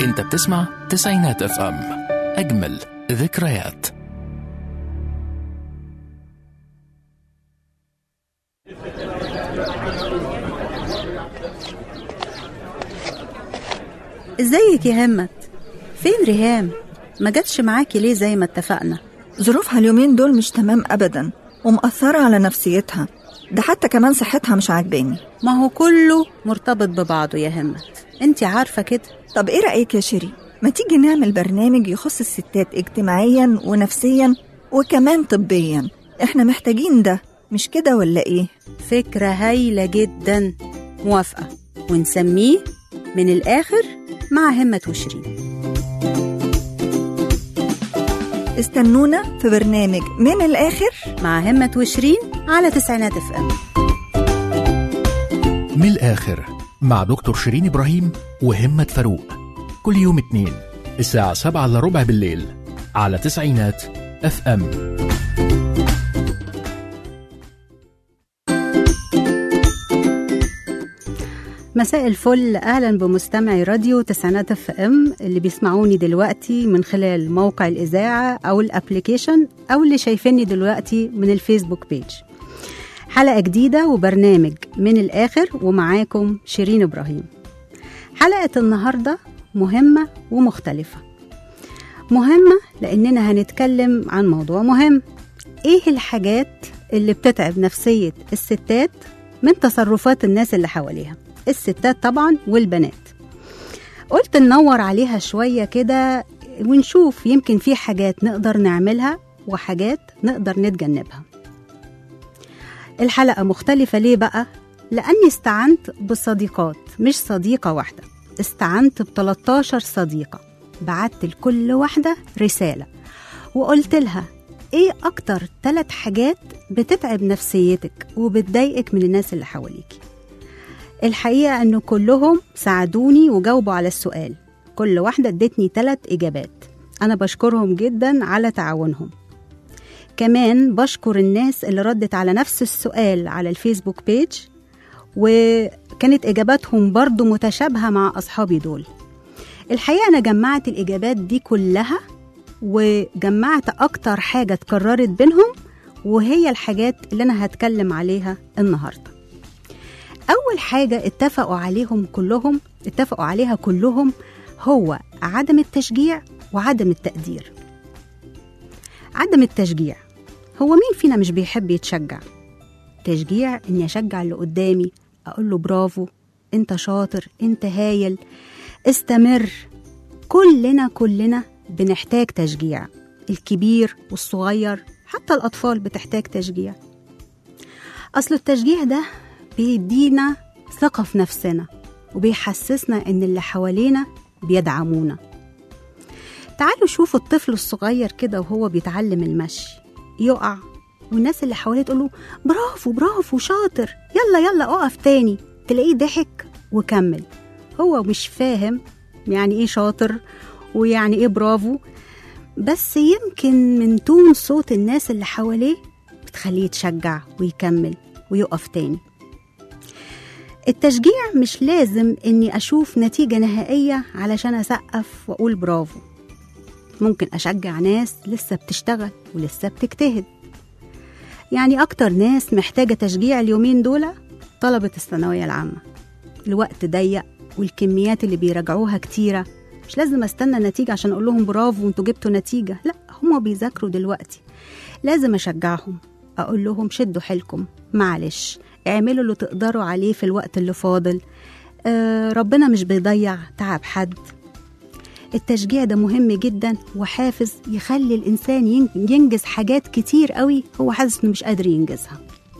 انت بتسمع تسعينات اف ام اجمل ذكريات ازيك يا همت فين ريهام ما جاتش معاكي ليه زي ما اتفقنا ظروفها اليومين دول مش تمام أبدا ومأثرة على نفسيتها ده حتى كمان صحتها مش عاجباني ما هو كله مرتبط ببعضه يا همت انت عارفة كده طب ايه رأيك يا شيري ما تيجي نعمل برنامج يخص الستات اجتماعيا ونفسيا وكمان طبيا احنا محتاجين ده مش كده ولا ايه فكرة هايلة جدا موافقة ونسميه من الآخر مع همة وشيرين استنونا في برنامج من الآخر مع همة وشيرين على تسعينات اف ام من الآخر مع دكتور شيرين إبراهيم وهمة فاروق كل يوم اثنين الساعة سبعة إلا ربع بالليل على تسعينات اف ام مساء الفل اهلا بمستمعي راديو تسعينات اف ام اللي بيسمعوني دلوقتي من خلال موقع الاذاعه او الابليكيشن او اللي شايفيني دلوقتي من الفيسبوك بيج حلقه جديده وبرنامج من الاخر ومعاكم شيرين ابراهيم حلقه النهارده مهمه ومختلفه مهمه لاننا هنتكلم عن موضوع مهم ايه الحاجات اللي بتتعب نفسيه الستات من تصرفات الناس اللي حواليها الستات طبعا والبنات قلت ننور عليها شوية كده ونشوف يمكن في حاجات نقدر نعملها وحاجات نقدر نتجنبها الحلقة مختلفة ليه بقى؟ لأني استعنت بصديقات مش صديقة واحدة استعنت ب 13 صديقة بعت لكل واحدة رسالة وقلت لها ايه اكتر ثلاث حاجات بتتعب نفسيتك وبتضايقك من الناس اللي حواليكي الحقيقة أنه كلهم ساعدوني وجاوبوا على السؤال كل واحدة ادتني ثلاث إجابات أنا بشكرهم جدا على تعاونهم كمان بشكر الناس اللي ردت على نفس السؤال على الفيسبوك بيج وكانت إجاباتهم برضو متشابهة مع أصحابي دول الحقيقة أنا جمعت الإجابات دي كلها وجمعت أكتر حاجة اتكررت بينهم وهي الحاجات اللي أنا هتكلم عليها النهارده أول حاجة اتفقوا عليهم كلهم اتفقوا عليها كلهم هو عدم التشجيع وعدم التقدير عدم التشجيع هو مين فينا مش بيحب يتشجع تشجيع اني اشجع اللي قدامي اقول له برافو انت شاطر انت هايل استمر كلنا كلنا بنحتاج تشجيع الكبير والصغير حتى الاطفال بتحتاج تشجيع اصل التشجيع ده بيدينا ثقة في نفسنا وبيحسسنا إن اللي حوالينا بيدعمونا تعالوا شوفوا الطفل الصغير كده وهو بيتعلم المشي يقع والناس اللي حواليه تقوله برافو برافو شاطر يلا يلا اقف تاني تلاقيه ضحك وكمل هو مش فاهم يعني ايه شاطر ويعني ايه برافو بس يمكن من تون صوت الناس اللي حواليه بتخليه يتشجع ويكمل ويقف تاني التشجيع مش لازم اني اشوف نتيجة نهائية علشان اسقف واقول برافو ممكن اشجع ناس لسه بتشتغل ولسه بتجتهد يعني اكتر ناس محتاجة تشجيع اليومين دول طلبة الثانوية العامة الوقت ضيق والكميات اللي بيراجعوها كتيرة مش لازم استنى نتيجة عشان اقول لهم برافو انتوا جبتوا نتيجة لا هما بيذاكروا دلوقتي لازم اشجعهم اقول لهم شدوا حيلكم معلش اعملوا اللي تقدروا عليه في الوقت اللي فاضل آه ربنا مش بيضيع تعب حد التشجيع ده مهم جدا وحافز يخلي الإنسان ينجز حاجات كتير قوي هو حاسس إنه مش قادر ينجزها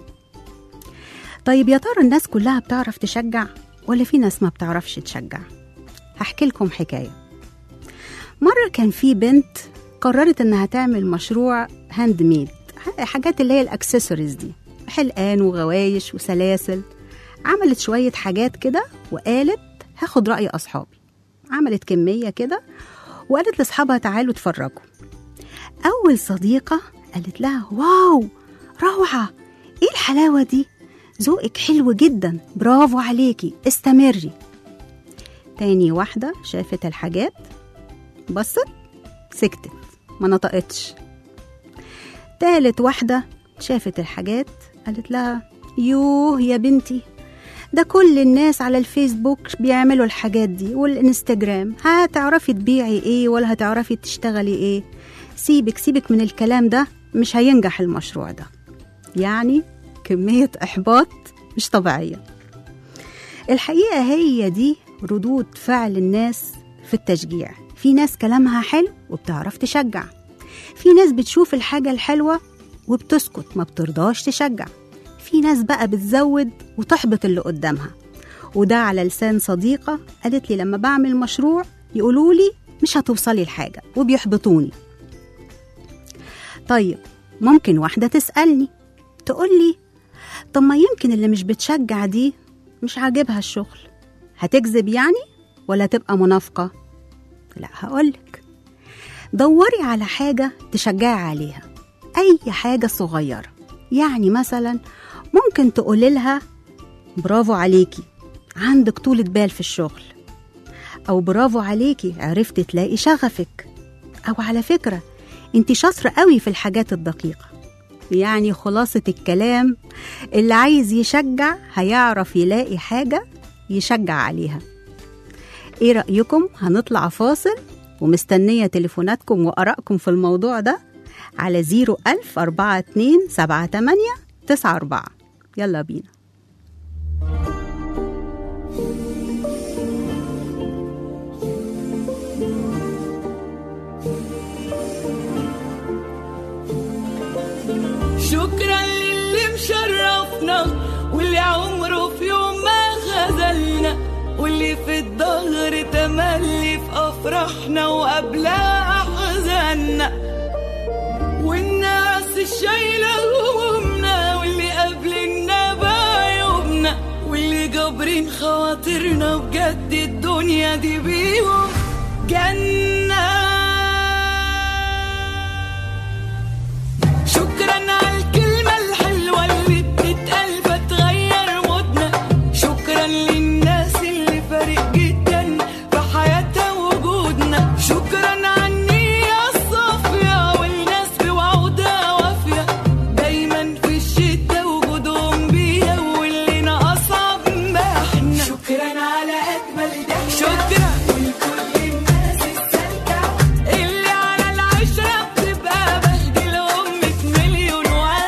طيب يا ترى الناس كلها بتعرف تشجع ولا في ناس ما بتعرفش تشجع هحكي لكم حكاية مرة كان في بنت قررت إنها تعمل مشروع هاند ميد حاجات اللي هي الأكسسوارز دي حلقان وغوايش وسلاسل عملت شوية حاجات كده وقالت هاخد رأي أصحابي عملت كمية كده وقالت لأصحابها تعالوا اتفرجوا أول صديقة قالت لها واو روعة إيه الحلاوة دي ذوقك حلو جدا برافو عليكي استمري تاني واحدة شافت الحاجات بصت سكتت ما نطقتش تالت واحدة شافت الحاجات قالت لها يوه يا بنتي ده كل الناس على الفيسبوك بيعملوا الحاجات دي والانستجرام هتعرفي تبيعي ايه ولا هتعرفي تشتغلي ايه سيبك سيبك من الكلام ده مش هينجح المشروع ده يعني كمية إحباط مش طبيعية الحقيقة هي دي ردود فعل الناس في التشجيع في ناس كلامها حلو وبتعرف تشجع في ناس بتشوف الحاجة الحلوة وبتسكت ما بترضاش تشجع في ناس بقى بتزود وتحبط اللي قدامها وده على لسان صديقة قالت لي لما بعمل مشروع يقولوا لي مش هتوصلي لحاجة وبيحبطوني طيب ممكن واحدة تسألني تقول لي طب ما يمكن اللي مش بتشجع دي مش عاجبها الشغل هتكذب يعني ولا تبقى منافقة لا هقولك دوري على حاجة تشجعي عليها أي حاجة صغيرة يعني مثلا ممكن تقولي لها برافو عليكي عندك طولة بال في الشغل أو برافو عليكي عرفت تلاقي شغفك أو على فكرة انت شاطرة قوي في الحاجات الدقيقة يعني خلاصة الكلام اللي عايز يشجع هيعرف يلاقي حاجة يشجع عليها ايه رأيكم هنطلع فاصل ومستنية تليفوناتكم وآرائكم في الموضوع ده على 01000 42 78 94 يلا بينا شكرا للي مشرفنا واللي عمره في يوم ما خذلنا واللي في الظهر تملي في افراحنا وقبلها احزاننا والناس الشايله همومنا واللي قابلنا بعيوبنا واللي جابرين خواطرنا بجد الدنيا دي بيهم جنه شكرا على الكلمة الحلوة اللي بتتقال فتغير مودنا شكرا للناس اللي فارق جدا في حياتها وجودنا شكرا على النية الصافية والناس بوعودها وافية دايما في الشتا وجودهم بيها واللي ناقصها بمحنا شكرا على أجمل ده شكرا ولكل الناس السالكة اللي على العشرة بتبقى بهدلهم مية مليون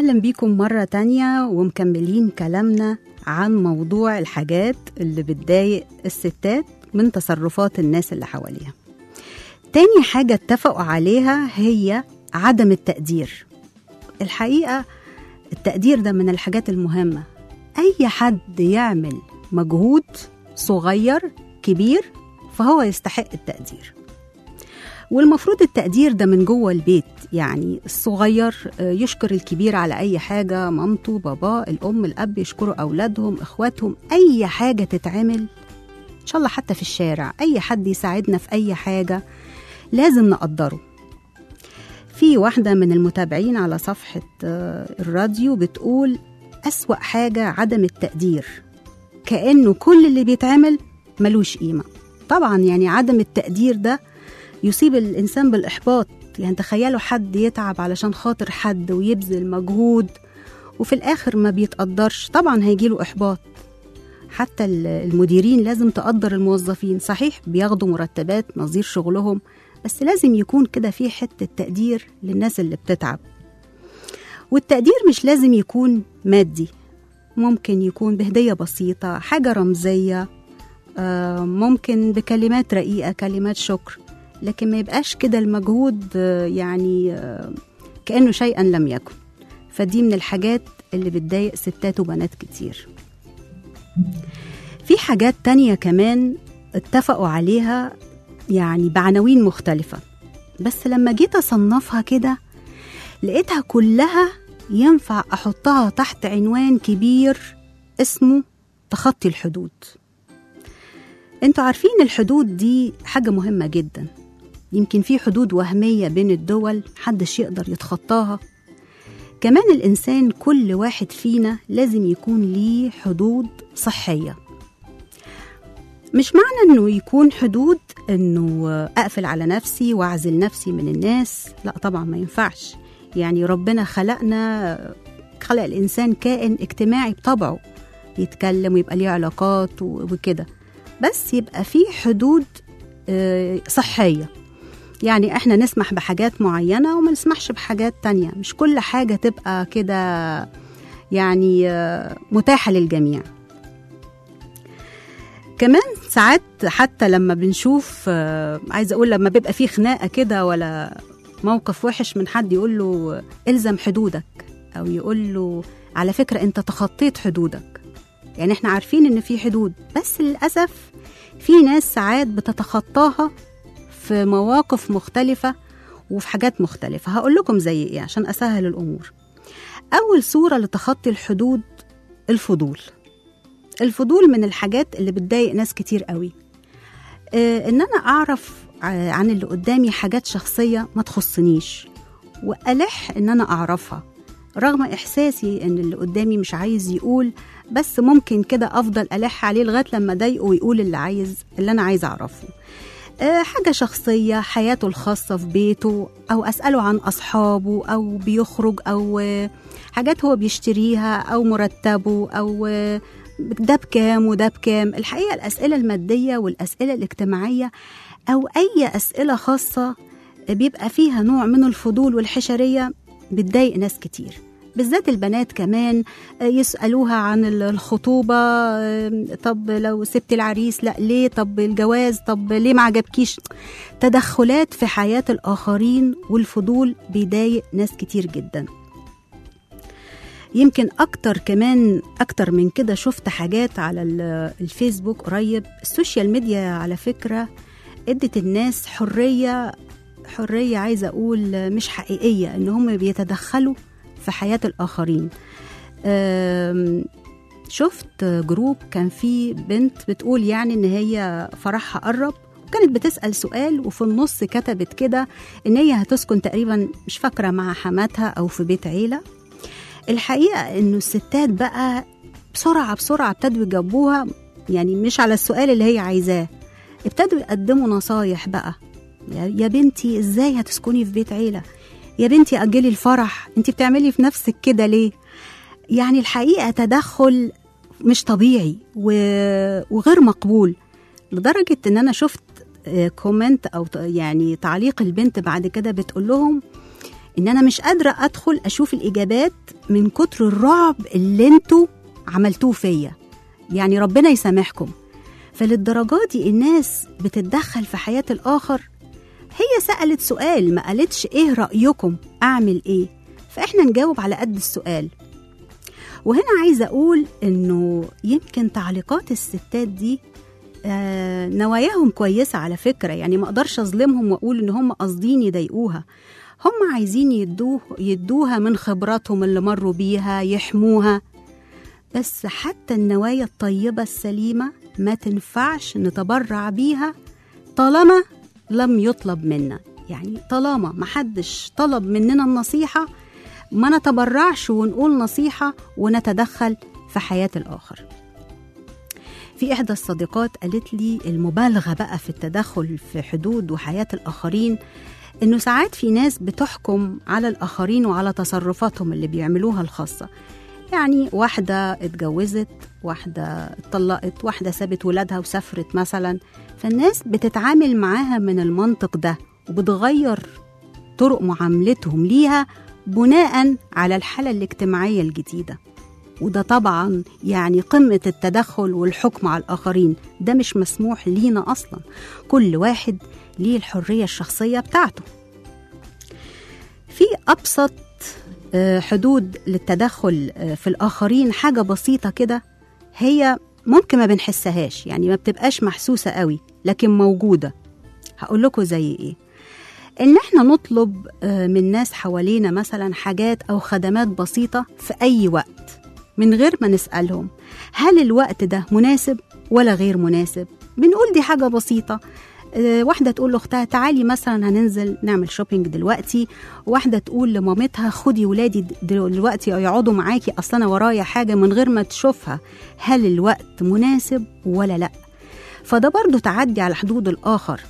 أهلا بيكم مرة تانية ومكملين كلامنا عن موضوع الحاجات اللي بتضايق الستات من تصرفات الناس اللي حواليها تاني حاجة اتفقوا عليها هي عدم التقدير الحقيقة التقدير ده من الحاجات المهمة أي حد يعمل مجهود صغير كبير فهو يستحق التقدير والمفروض التقدير ده من جوه البيت يعني الصغير آه، يشكر الكبير على أي حاجة مامته باباه الأم الأب يشكروا أولادهم إخواتهم أي حاجة تتعمل إن شاء الله حتى في الشارع أي حد يساعدنا في أي حاجة لازم نقدره في واحدة من المتابعين على صفحة آه، الراديو بتقول أسوأ حاجة عدم التقدير كأنه كل اللي بيتعمل ملوش قيمة طبعا يعني عدم التقدير ده يصيب الإنسان بالإحباط يعني تخيلوا حد يتعب علشان خاطر حد ويبذل مجهود وفي الآخر ما بيتقدرش طبعا هيجيله إحباط حتى ال- المديرين لازم تقدر الموظفين صحيح بياخدوا مرتبات نظير شغلهم بس لازم يكون كده في حتة تقدير للناس اللي بتتعب والتقدير مش لازم يكون مادي ممكن يكون بهدية بسيطة حاجة رمزية آه، ممكن بكلمات رقيقة كلمات شكر لكن ما يبقاش كده المجهود آه، يعني آه، كأنه شيئا لم يكن فدي من الحاجات اللي بتضايق ستات وبنات كتير في حاجات تانية كمان اتفقوا عليها يعني بعناوين مختلفة بس لما جيت أصنفها كده لقيتها كلها ينفع أحطها تحت عنوان كبير اسمه تخطي الحدود انتوا عارفين الحدود دي حاجة مهمة جدا يمكن في حدود وهمية بين الدول محدش يقدر يتخطاها كمان الإنسان كل واحد فينا لازم يكون ليه حدود صحية مش معنى انه يكون حدود انه اقفل على نفسي واعزل نفسي من الناس لا طبعا ما ينفعش يعني ربنا خلقنا خلق الانسان كائن اجتماعي بطبعه يتكلم ويبقى ليه علاقات و- وكده بس يبقى في حدود آه، صحيه يعني احنا نسمح بحاجات معينه وما نسمحش بحاجات تانية مش كل حاجه تبقى كده يعني آه، متاحه للجميع كمان ساعات حتى لما بنشوف آه، عايزه اقول لما بيبقى في خناقه كده ولا موقف وحش من حد يقول له الزم حدودك او يقول له على فكره انت تخطيت حدودك يعني احنا عارفين ان في حدود بس للاسف في ناس ساعات بتتخطاها في مواقف مختلفه وفي حاجات مختلفه هقول لكم زي ايه عشان اسهل الامور اول صوره لتخطي الحدود الفضول الفضول من الحاجات اللي بتضايق ناس كتير قوي آه، ان انا اعرف ع- عن اللي قدامي حاجات شخصيه ما تخصنيش والح ان انا اعرفها رغم احساسي ان اللي قدامي مش عايز يقول بس ممكن كده افضل الح عليه لغايه لما اضايقه ويقول اللي عايز اللي انا عايز اعرفه آه، حاجة شخصية حياته الخاصة في بيته أو أسأله عن أصحابه أو بيخرج أو آه، حاجات هو بيشتريها أو مرتبه أو آه، ده بكام وده بكام الحقيقة الأسئلة المادية والأسئلة الاجتماعية أو أي أسئلة خاصة بيبقى فيها نوع من الفضول والحشرية بتضايق ناس كتير بالذات البنات كمان آه، يسألوها عن ال- الخطوبة آه، طب لو سبت العريس لا ليه طب الجواز طب ليه ما عجبكيش تدخلات في حياة الآخرين والفضول بيضايق ناس كتير جدا يمكن أكتر كمان أكتر من كده شفت حاجات على ال- الفيسبوك قريب السوشيال ميديا على فكرة ادت الناس حرية حرية عايزة أقول مش حقيقية إن هم بيتدخلوا في حياة الآخرين أم، شفت جروب كان فيه بنت بتقول يعني إن هي فرحها قرب وكانت بتسأل سؤال وفي النص كتبت كده إن هي هتسكن تقريبا مش فاكرة مع حماتها أو في بيت عيلة الحقيقة إنه الستات بقى بسرعة بسرعة ابتدوا يجاوبوها يعني مش على السؤال اللي هي عايزاه ابتدوا يقدموا نصايح بقى يا يا بنتي ازاي هتسكني في بيت عيلة يا بنتي أجلي الفرح انت بتعملي في نفسك كده ليه يعني الحقيقة تدخل مش طبيعي و- وغير مقبول لدرجة ان انا شفت آه، كومنت او ت- يعني تعليق البنت بعد كده بتقول لهم ان انا مش قادره ادخل اشوف الاجابات من كتر الرعب اللي انتوا عملتوه فيا يعني ربنا يسامحكم فللدرجه دي الناس بتتدخل في حياه الاخر هي سالت سؤال ما قالتش ايه رايكم اعمل ايه فاحنا نجاوب على قد السؤال وهنا عايزه اقول انه يمكن تعليقات الستات دي آه نواياهم كويسه على فكره يعني ما اقدرش اظلمهم واقول ان هم قاصدين يضايقوها هم عايزين يدوه يدوها من خبراتهم اللي مروا بيها يحموها بس حتى النوايا الطيبة السليمة ما تنفعش نتبرع بيها طالما لم يطلب منا يعني طالما محدش طلب مننا النصيحة ما نتبرعش ونقول نصيحة ونتدخل في حياة الآخر في إحدى الصديقات قالت لي المبالغة بقى في التدخل في حدود وحياة الآخرين إنه ساعات في ناس بتحكم على الآخرين وعلى تصرفاتهم اللي بيعملوها الخاصة يعني واحدة اتجوزت واحدة اتطلقت واحدة سابت ولادها وسافرت مثلا فالناس بتتعامل معاها من المنطق ده وبتغير طرق معاملتهم ليها بناء على الحالة الاجتماعية الجديدة وده طبعا يعني قمة التدخل والحكم على الآخرين ده مش مسموح لينا أصلا كل واحد ليه الحرية الشخصية بتاعته في أبسط آه، حدود للتدخل آه، في الآخرين حاجة بسيطة كده هي ممكن ما بنحسهاش يعني ما بتبقاش محسوسة قوي لكن موجودة هقول لكم زي إيه إن إحنا نطلب آه، من ناس حوالينا مثلا حاجات أو خدمات بسيطة في أي وقت من غير ما نسألهم هل الوقت ده مناسب ولا غير مناسب بنقول دي حاجة بسيطة آه، واحدة تقول لأختها تعالي مثلا هننزل نعمل شوبينج دلوقتي واحدة تقول لمامتها خدي ولادي د- دلوقتي يقعدوا معاكي أصلا أنا ورايا حاجة من غير ما تشوفها هل الوقت مناسب ولا لأ فده برضو تعدي على حدود الآخر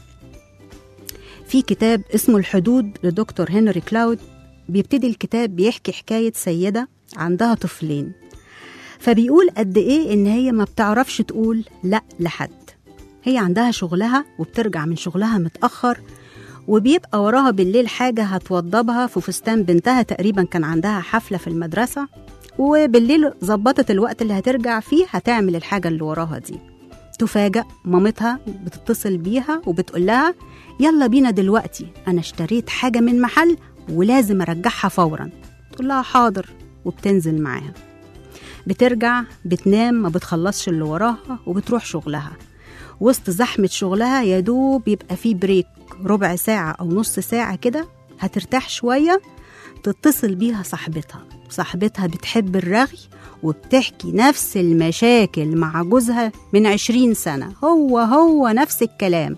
في كتاب اسمه الحدود لدكتور هنري كلاود بيبتدي الكتاب بيحكي حكاية سيدة عندها طفلين فبيقول قد إيه إن هي ما بتعرفش تقول لأ لحد هي عندها شغلها وبترجع من شغلها متأخر وبيبقى وراها بالليل حاجة هتوضبها في فستان بنتها تقريبا كان عندها حفلة في المدرسة وبالليل ظبطت الوقت اللي هترجع فيه هتعمل الحاجة اللي وراها دي تفاجأ مامتها بتتصل بيها وبتقول لها يلا بينا دلوقتي أنا اشتريت حاجة من محل ولازم أرجعها فورا تقول لها حاضر وبتنزل معاها بترجع بتنام ما بتخلصش اللي وراها وبتروح شغلها وسط زحمة شغلها يا دوب يبقى في بريك ربع ساعة أو نص ساعة كده هترتاح شوية تتصل بيها صاحبتها صاحبتها بتحب الرغي وبتحكي نفس المشاكل مع جوزها من عشرين سنة هو هو نفس الكلام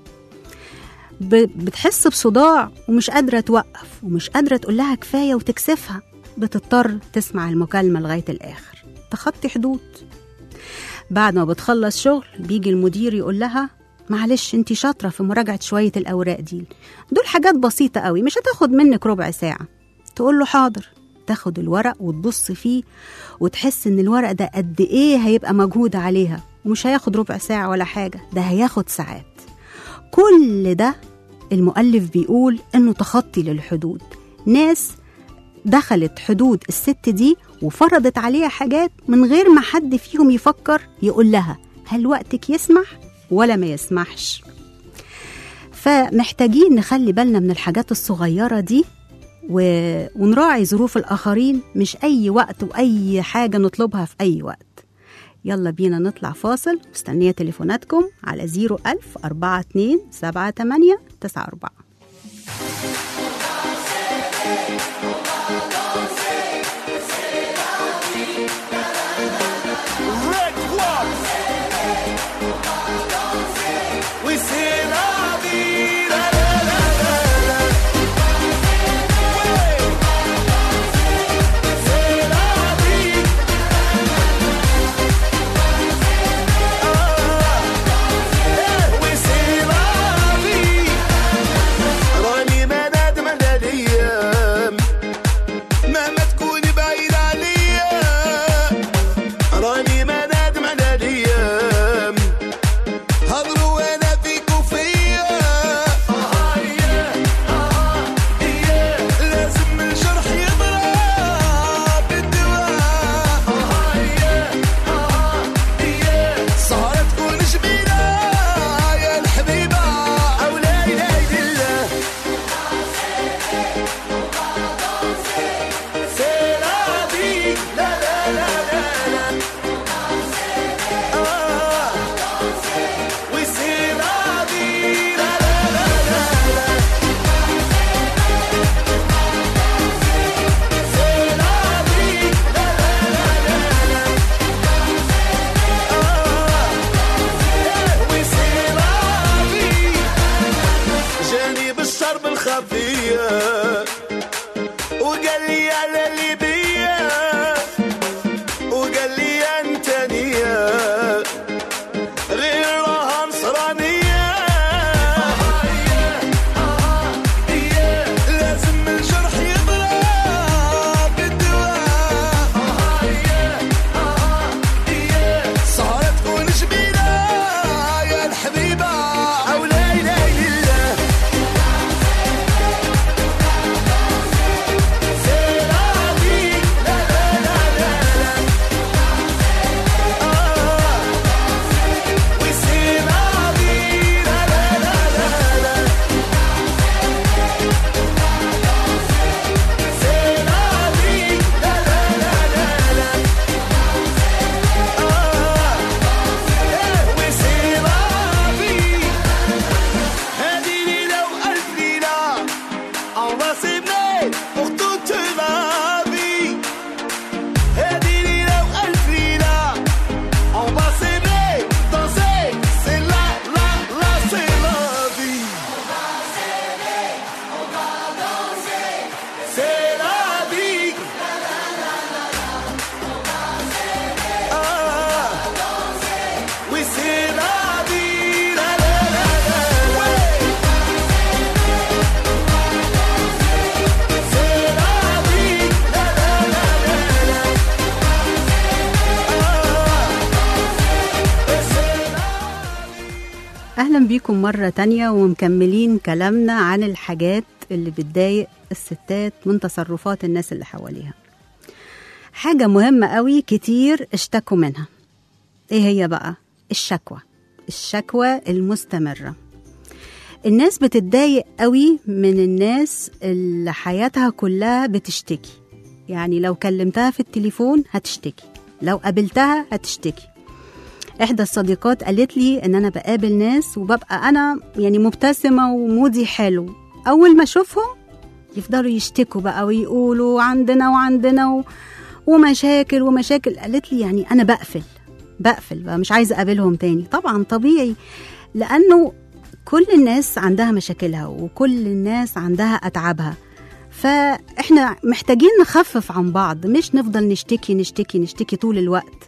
ب- بتحس بصداع ومش قادرة توقف ومش قادرة تقول لها كفاية وتكسفها بتضطر تسمع المكالمة لغاية الآخر تخطي حدود بعد ما بتخلص شغل بيجي المدير يقول لها معلش انت شاطرة في مراجعة شوية الأوراق دي دول حاجات بسيطة قوي مش هتاخد منك ربع ساعة تقول له حاضر تاخد الورق وتبص فيه وتحس ان الورق ده قد ايه هيبقى مجهود عليها ومش هياخد ربع ساعة ولا حاجة ده هياخد ساعات كل ده المؤلف بيقول انه تخطي للحدود ناس دخلت حدود الست دي وفرضت عليها حاجات من غير ما حد فيهم يفكر يقول لها هل وقتك يسمح ولا ما يسمحش فمحتاجين نخلي بالنا من الحاجات الصغيرة دي و... ونراعي ظروف الآخرين مش أي وقت وأي حاجة نطلبها في أي وقت يلا بينا نطلع فاصل مستنية تليفوناتكم على 01000 42 78 94 Red One. We say la vida, la, la, la, la. Wey. C'est la vie. Ah. Eh, we say la vie. جاني بالشرب الخفية وقال لي على ليبيا وقال لي انت نية غير راها نصرانية لازم الجرح يضرب بالدواء صارت تكون جميلة يا الحبيبة أو لا إله إلا الله سيرابي لا لا لا لا لا آه وسيرابي لا لا لا لا لا سيرابي لا لا لا لا لا آه وسيرابي هذه ليلة وألف ليلة On va s'aimer pour toute la vie. هذه ليلة وألف ليلة On va s'aimer, danser, c'est la, la, la, c'est la vie. C'est la vie. Ah. Oui, c'est la vie. La, la, la, la, la. C'est la vie. La, la, la, la, la. Ah. C'est la أهلا بيكم مرة تانية ومكملين كلامنا عن الحاجات اللي بتضايق الستات من تصرفات الناس اللي حواليها حاجة مهمة قوي كتير اشتكوا منها ايه هي بقى؟ الشكوى الشكوى المستمرة الناس بتتضايق قوي من الناس اللي حياتها كلها بتشتكي يعني لو كلمتها في التليفون هتشتكي لو قابلتها هتشتكي احدى الصديقات قالت لي ان انا بقابل ناس وببقى انا يعني مبتسمه ومودي حلو اول ما اشوفهم يفضلوا يشتكوا بقى ويقولوا عندنا وعندنا و... ومشاكل ومشاكل قالت لي يعني انا بقفل بقفل بقى مش عايزه اقابلهم تاني طبعا طبيعي لانه كل الناس عندها مشاكلها وكل الناس عندها اتعابها فاحنا محتاجين نخفف عن بعض مش نفضل نشتكي نشتكي نشتكي طول الوقت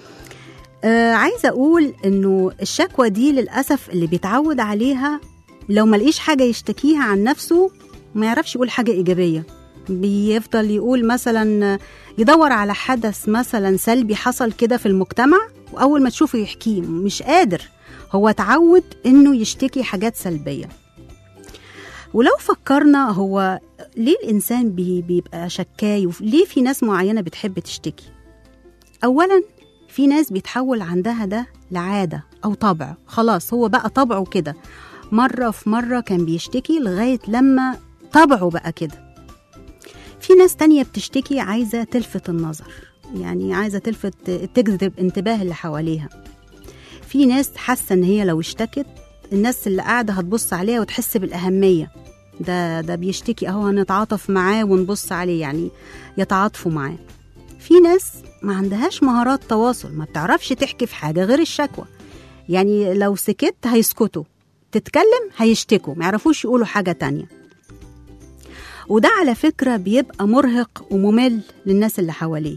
آه عايزه اقول انه الشكوى دي للاسف اللي بيتعود عليها لو ما لقيش حاجه يشتكيها عن نفسه ما يعرفش يقول حاجه ايجابيه بيفضل يقول مثلا يدور على حدث مثلا سلبي حصل كده في المجتمع واول ما تشوفه يحكيه مش قادر هو اتعود انه يشتكي حاجات سلبيه ولو فكرنا هو ليه الانسان بي بيبقى شكاي وليه في ناس معينه بتحب تشتكي اولا في ناس بيتحول عندها ده لعاده او طبع خلاص هو بقى طبعه كده مره في مره كان بيشتكي لغايه لما طبعه بقى كده في ناس تانية بتشتكي عايزة تلفت النظر يعني عايزة تلفت تجذب انتباه اللي حواليها في ناس حاسة ان هي لو اشتكت الناس اللي قاعدة هتبص عليها وتحس بالأهمية ده ده بيشتكي اهو هنتعاطف معاه ونبص عليه يعني يتعاطفوا معاه في ناس ما عندهاش مهارات تواصل ما بتعرفش تحكي في حاجة غير الشكوى يعني لو سكت هيسكتوا تتكلم هيشتكوا ما يعرفوش يقولوا حاجة تانية وده على فكرة بيبقى مرهق وممل للناس اللي حواليه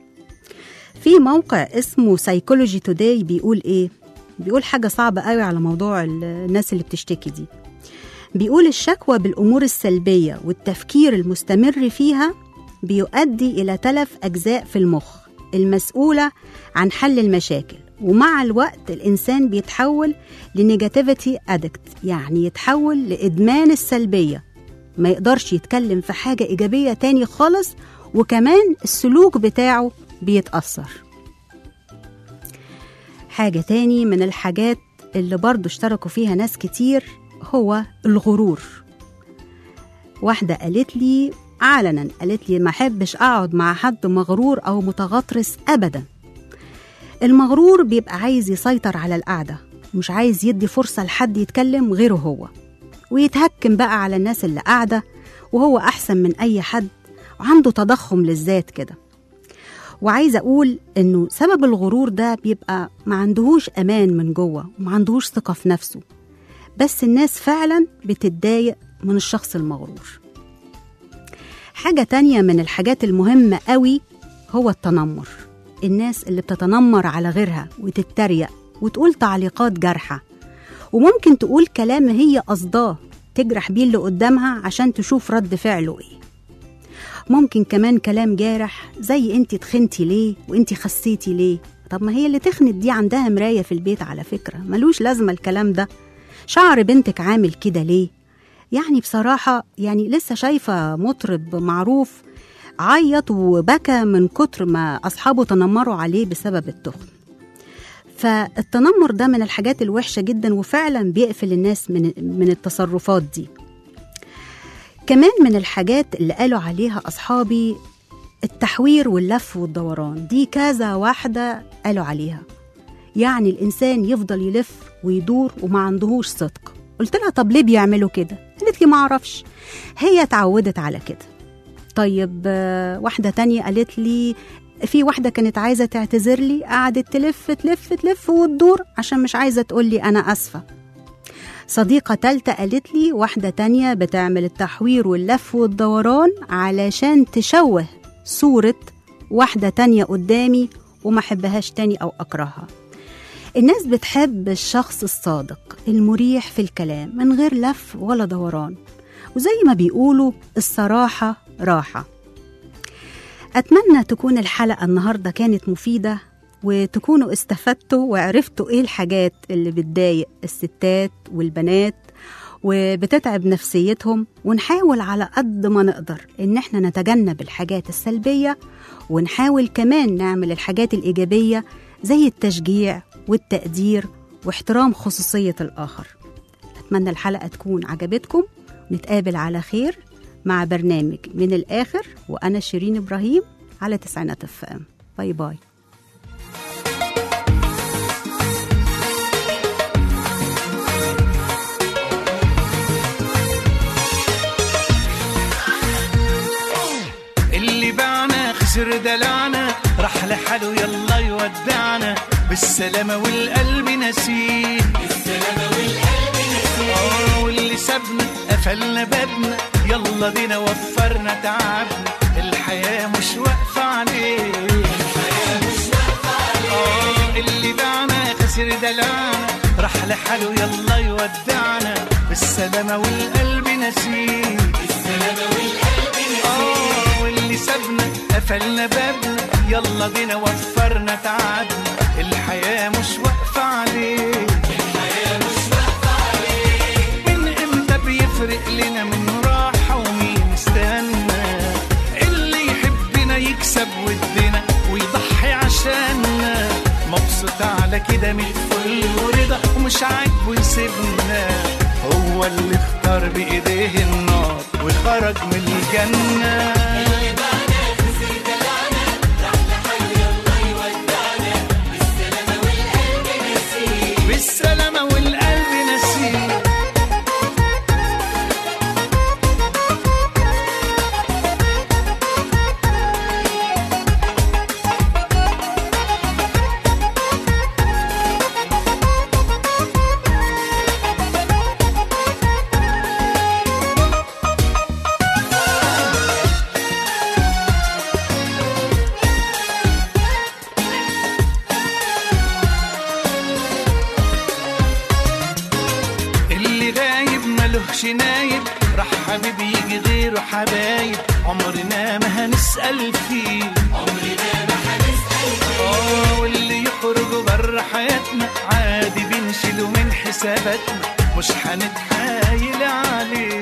في موقع اسمه سايكولوجي توداي بيقول ايه بيقول حاجة صعبة قوي على موضوع ال- الناس اللي بتشتكي دي بيقول الشكوى بالأمور السلبية والتفكير المستمر فيها بيؤدي إلى تلف أجزاء في المخ المسؤولة عن حل المشاكل ومع الوقت الإنسان بيتحول لنيجاتيفيتي أدكت يعني يتحول لإدمان السلبية ما يقدرش يتكلم في حاجة إيجابية تاني خالص وكمان السلوك بتاعه بيتأثر حاجة تاني من الحاجات اللي برضو اشتركوا فيها ناس كتير هو الغرور واحدة قالت لي علنا قالت لي ما احبش اقعد مع حد مغرور او متغطرس ابدا المغرور بيبقى عايز يسيطر على القعدة مش عايز يدي فرصة لحد يتكلم غيره هو ويتهكم بقى على الناس اللي قاعدة وهو أحسن من أي حد وعنده تضخم للذات كده وعايزة أقول إنه سبب الغرور ده بيبقى ما عندهوش أمان من جوه وما عندهوش ثقة في نفسه بس الناس فعلا بتتضايق من الشخص المغرور حاجة تانية من الحاجات المهمة قوي هو التنمر الناس اللي بتتنمر على غيرها وتتريق وتقول تعليقات جارحة وممكن تقول كلام هي قصداه تجرح بيه اللي قدامها عشان تشوف رد فعله ايه ممكن كمان كلام جارح زي انت تخنتي ليه وانت خسيتي ليه طب ما هي اللي تخنت دي عندها مراية في البيت على فكرة ملوش لازمة الكلام ده شعر بنتك عامل كده ليه يعني بصراحة يعني لسه شايفة مطرب معروف عيط وبكى من كتر ما أصحابه تنمروا عليه بسبب التخن فالتنمر ده من الحاجات الوحشة جدا وفعلا بيقفل الناس من, من التصرفات دي كمان من الحاجات اللي قالوا عليها أصحابي التحوير واللف والدوران دي كذا واحدة قالوا عليها يعني الإنسان يفضل يلف ويدور وما عندهوش صدق قلت لها طب ليه بيعملوا كده قالت لي ما اعرفش هي اتعودت على كده طيب آه، واحدة تانية قالت لي في واحدة كانت عايزة تعتذر لي قعدت تلف تلف تلف وتدور عشان مش عايزة تقول لي أنا أسفة صديقة تالتة قالت لي واحدة تانية بتعمل التحوير واللف والدوران علشان تشوه صورة واحدة تانية قدامي وما حبهاش تاني أو أكرهها الناس بتحب الشخص الصادق المريح في الكلام من غير لف ولا دوران وزي ما بيقولوا الصراحة راحة أتمنى تكون الحلقة النهاردة كانت مفيدة وتكونوا استفدتوا وعرفتوا إيه الحاجات اللي بتضايق الستات والبنات وبتتعب نفسيتهم ونحاول على قد ما نقدر إن احنا نتجنب الحاجات السلبية ونحاول كمان نعمل الحاجات الإيجابية زي التشجيع والتقدير واحترام خصوصية الآخر أتمنى الحلقة تكون عجبتكم نتقابل على خير مع برنامج من الآخر وأنا شيرين إبراهيم على تسعينات اف ام باي باي اللي باعنا خسر دلعنا راح لحاله يلا يودعنا بالسلامة والقلب نسيه بالسلامة والقلب نسيه واللي سابنا قفلنا بابنا يلا بينا وفرنا تعبنا الحياة مش واقفة عليه الحياة مش واقفة عليه اللي باعنا خسر دلعنا راح لحاله يلا يودعنا بالسلامة والقلب نسيه بالسلامة والقلب نسيه واللي سابنا قفلنا بابنا يلا بينا وفرنا تعبنا الحياة مش واقفة عليه الحياة مش واقفة عليه من امتى بيفرق لنا من راحة ومين استنى اللي يحبنا يكسب ودنا ويضحي عشاننا مبسوط على كده من الفل ورضا ومش عاجبه يسيبنا هو اللي اختار بايديه النار وخرج من الجنه بالسلامة والقلب نسيه اللي غايب ملهش نايب راح حبيب يجي غيره حبايب عمرنا ما هنسأل فيه عمرنا ما هنسأل فيه اه واللي يخرج بره حياتنا عادي بنشيله من حساباتنا مش هنتحايل عليه